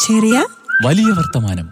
ചെറിയ വലിയ വർത്തമാനം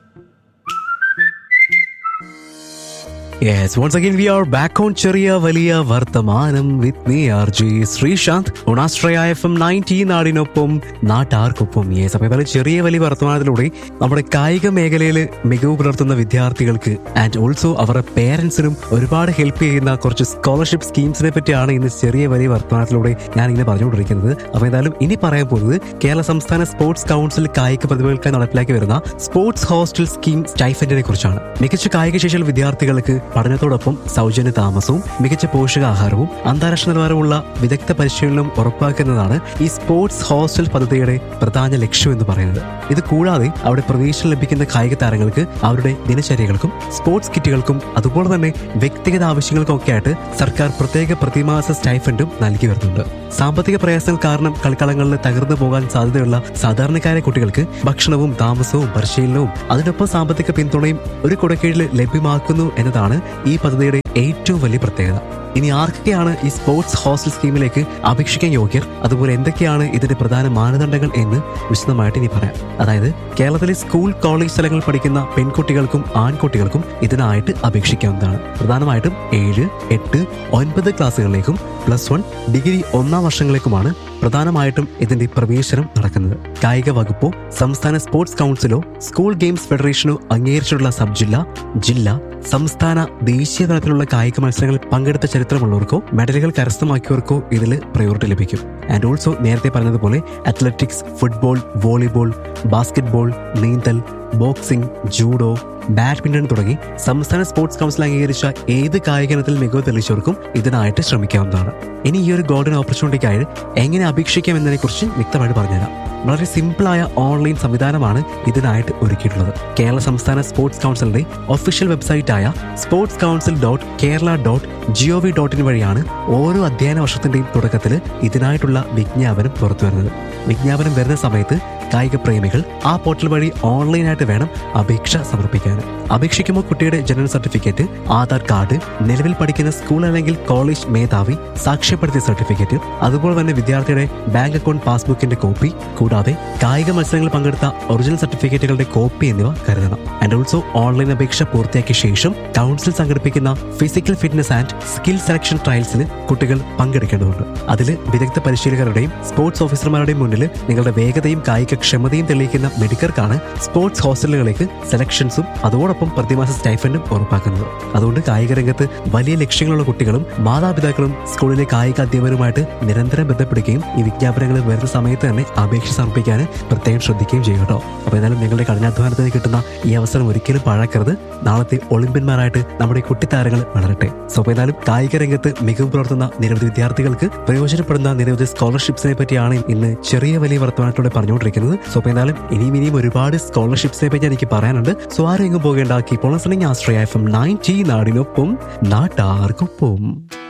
Yes, once again we are back on ചെറിയ വലിയ വർത്തമാനം with me RJ Sreesanth on Astraya FM 90 നാടിനൊപ്പം നാട്ടാർക്കൊപ്പം യെസ് അപ്പോൾ ഏതായാലും ചെറിയ വലിയ വർത്തമാനത്തിലൂടെ നമ്മുടെ കായിക മേഖലയിൽ മികവ് പുലർത്തുന്ന വിദ്യാർത്ഥികൾക്ക് ആൻഡ് ഓൾസോ അവരുടെ പേരൻസിനും ഒരുപാട് ഹെൽപ്പ് ചെയ്യുന്ന കുറച്ച് സ്കോളർഷിപ്പ് സ്കീംസിനെ പറ്റിയാണ് ഇന്ന് ചെറിയ വലിയ വർത്തമാനത്തിലൂടെ ഞാൻ ഇങ്ങനെ പറഞ്ഞുകൊണ്ടിരിക്കുന്നത് അപ്പോൾ എന്തായാലും ഇനി പറയാൻ പോകുന്നത് കേരള സംസ്ഥാന സ്പോർട്സ് കൗൺസിൽ കായിക പ്രതിഭകൾക്കായി നടപ്പിലാക്കി വരുന്ന സ്പോർട്സ് ഹോസ്റ്റൽ സ്കീം സ്റ്റൈഫൻഡിനെ കുറിച്ചാണ് മികച്ച കായിക ശേഷിയുള്ള വിദ്യാർത്ഥികൾക്ക് പഠനത്തോടൊപ്പം സൗജന്യ താമസവും മികച്ച പോഷകാഹാരവും അന്താരാഷ്ട്ര നിലവാരമുള്ള വിദഗ്ധ പരിശീലനവും ഉറപ്പാക്കുന്നതാണ് ഈ സ്പോർട്സ് ഹോസ്റ്റൽ പദ്ധതിയുടെ പ്രധാന ലക്ഷ്യം എന്ന് പറയുന്നത് ഇത് കൂടാതെ അവിടെ പ്രവേശനം ലഭിക്കുന്ന കായിക താരങ്ങൾക്ക് അവരുടെ ദിനചര്യകൾക്കും സ്പോർട്സ് കിറ്റുകൾക്കും അതുപോലെ തന്നെ വ്യക്തിഗത ആവശ്യങ്ങൾക്കും ഒക്കെ ആയിട്ട് സർക്കാർ പ്രത്യേക പ്രതിമാസ സ്റ്റൈഫൻഡും നൽകി വരുന്നുണ്ട് സാമ്പത്തിക പ്രയാസങ്ങൾ കാരണം കളിക്കളങ്ങളിൽ തകർന്നു പോകാൻ സാധ്യതയുള്ള സാധാരണക്കാരായ കുട്ടികൾക്ക് ഭക്ഷണവും താമസവും പരിശീലനവും അതിനൊപ്പം സാമ്പത്തിക പിന്തുണയും ഒരു കുടക്കീഴിൽ ലഭ്യമാക്കുന്നു എന്നതാണ് ഈ പദ്ധതിയുടെ ഏറ്റവും വലിയ പ്രത്യേകത ഇനി ആർക്കൊക്കെയാണ് ഈ സ്പോർട്സ് ഹോസ്റ്റൽ സ്കീമിലേക്ക് അപേക്ഷിക്കാൻ യോഗ്യർ അതുപോലെ എന്തൊക്കെയാണ് ഇതിന്റെ പ്രധാന മാനദണ്ഡങ്ങൾ എന്ന് വിശദമായിട്ട് ഇനി പറയാം അതായത് കേരളത്തിലെ സ്കൂൾ കോളേജ് സ്ഥലങ്ങളിൽ പഠിക്കുന്ന പെൺകുട്ടികൾക്കും ആൺകുട്ടികൾക്കും ഇതിനായിട്ട് അപേക്ഷിക്കാവുന്നതാണ് പ്രധാനമായിട്ടും ഏഴ് എട്ട് ഒൻപത് ക്ലാസ്സുകളിലേക്കും പ്ലസ് വൺ ഡിഗ്രി ഒന്നാം വർഷങ്ങളിലേക്കുമാണ് പ്രധാനമായിട്ടും ഇതിന്റെ പ്രവേശനം നടക്കുന്നത് കായിക വകുപ്പോ സംസ്ഥാന സ്പോർട്സ് കൗൺസിലോ സ്കൂൾ ഗെയിംസ് ഫെഡറേഷനോ അംഗീകരിച്ചിട്ടുള്ള സബ് ജില്ല ജില്ല സംസ്ഥാന ദേശീയ തലത്തിലുള്ള കായിക മത്സരങ്ങളിൽ പങ്കെടുത്ത ചരിത്രമുള്ളവർക്കോ മെഡലുകൾ കരസ്ഥമാക്കിയവർക്കോ ഇതിൽ പ്രയോറിറ്റി ലഭിക്കും ആൻഡ് ഓൾസോ നേരത്തെ പറഞ്ഞതുപോലെ അത്ലറ്റിക്സ് ഫുട്ബോൾ വോളിബോൾ ബാസ്കറ്റ്ബോൾ നീന്തൽ ബോക്സിംഗ് ജൂഡോ ബാഡ്മിന്റൺ തുടങ്ങി സംസ്ഥാന സ്പോർട്സ് കൗൺസിൽ അംഗീകരിച്ച ഏത് കായിക ഇനത്തിൽ മികവ് തെളിയിച്ചവർക്കും ഇതിനായിട്ട് ശ്രമിക്കാവുന്നതാണ് ഇനി ഈ ഒരു ഗോൾഡൻ ഓപ്പർച്യൂണിറ്റിക്കായി എങ്ങനെ അപേക്ഷിക്കാം എന്നതിനെ കുറിച്ച് വ്യക്തമായിട്ട് പറഞ്ഞുതരാം വളരെ സിമ്പിളായ ഓൺലൈൻ സംവിധാനമാണ് ഇതിനായിട്ട് ഒരുക്കിയിട്ടുള്ളത് കേരള സംസ്ഥാന സ്പോർട്സ് കൗൺസിലിന്റെ ഒഫീഷ്യൽ വെബ്സൈറ്റായ sports council dot Kerala dot G O V dot in വഴിയാണ് ഓരോ അധ്യയന വർഷത്തിന്റെയും തുടക്കത്തിൽ ഇതിനായിട്ടുള്ള വിജ്ഞാപനം പുറത്തുവരുന്നത് വിജ്ഞാപനം വരുന്ന സമയത്ത് കായിക പ്രേമികൾ ആ പോർട്ടൽ വഴി ഓൺലൈനായിട്ട് വേണം അപേക്ഷ സമർപ്പിക്കാൻ അപേക്ഷിക്കുമ്പോൾ കുട്ടിയുടെ ജനന സർട്ടിഫിക്കറ്റ് ആധാർ കാർഡ് നിലവിൽ പഠിക്കുന്ന സ്കൂൾ അല്ലെങ്കിൽ കോളേജ് മേധാവി സാക്ഷ്യപ്പെടുത്തിയ സർട്ടിഫിക്കറ്റ് അതുപോലെ തന്നെ വിദ്യാർത്ഥിയുടെ ബാങ്ക് അക്കൗണ്ട് പാസ്ബുക്കിന്റെ കോപ്പി കൂടാതെ കായിക മത്സരങ്ങളിൽ പങ്കെടുത്ത ഒറിജിനൽ സർട്ടിഫിക്കറ്റുകളുടെ കോപ്പി എന്നിവ കരുതണം ആൻഡ് ഓൾസോ ഓൺലൈൻ അപേക്ഷ പൂർത്തിയാക്കിയ ശേഷം കൗൺസിൽ സംഘടിപ്പിക്കുന്ന physical fitness and skill selection ട്രയൽസിൽ കുട്ടികൾ പങ്കെടുക്കേണ്ടതുണ്ട് അതിൽ വിദഗ്ധ പരിശീലകരുടെയും സ്പോർട്സ് ഓഫീസർമാരുടെയും മുന്നിൽ നിങ്ങളുടെ വേഗതയും കായിക ക്ഷമതയും തെളിയിക്കുന്ന മെഡിക്കർക്കാണ് സ്പോർട്സ് ഹോസ്റ്റലുകളിലേക്ക് സെലക്ഷൻസും അതോടൊപ്പം പ്രതിമാസ സ്റ്റൈഫൻഡും ഉറപ്പാക്കുന്നത് അതുകൊണ്ട് കായിക രംഗത്ത് വലിയ ലക്ഷ്യങ്ങളുള്ള കുട്ടികളും മാതാപിതാക്കളും സ്കൂളിലെ കായിക അധ്യാപകരുമായിട്ട് നിരന്തരം ബന്ധപ്പെടുകയും ഈ വിജ്ഞാപനങ്ങൾ വരുന്ന സമയത്ത് തന്നെ അപേക്ഷ സമർപ്പിക്കാൻ പ്രത്യേകം ശ്രദ്ധിക്കുകയും ചെയ്യും കേട്ടോ അപ്പോൾ ഏതായാലും നിങ്ങളുടെ കഠിനാധ്വാനത്തിന് കിട്ടുന്ന ഈ അവസരം ഒരിക്കലും പാഴാക്കരുത് നാളത്തെ ഒളിമ്പ്യന്മാരായിട്ട് നമ്മുടെ കുട്ടിത്താരങ്ങൾ വളരട്ടെ സോ അപ്പോൾ ഏതായാലും കായിക രംഗത്ത് മികവ് പുലർത്തുന്ന നിരവധി വിദ്യാർത്ഥികൾക്ക് പ്രയോജനപ്പെടുന്ന നിരവധി സ്കോളർഷിപ്സിനെ പറ്റിയാണ് ഇന്ന് ചെറിയ വലിയ വർത്തമാനത്തോടെ പറഞ്ഞുകൊണ്ടിരിക്കുന്നത് സോ അപ്പോൾ എന്തായാലും ഇനിയും ഇനിയും ഒരുപാട് സ്കോളർഷിപ്സിനെ പറ്റി എനിക്ക് പറയാനുണ്ട് സോ ആരും എങ്ങും പോകേണ്ട കീപ്പോൾ ആശ്രയ എഫ് എം നയൻറ്റി നാടിനൊപ്പം നാട്ടാർക്കൊപ്പം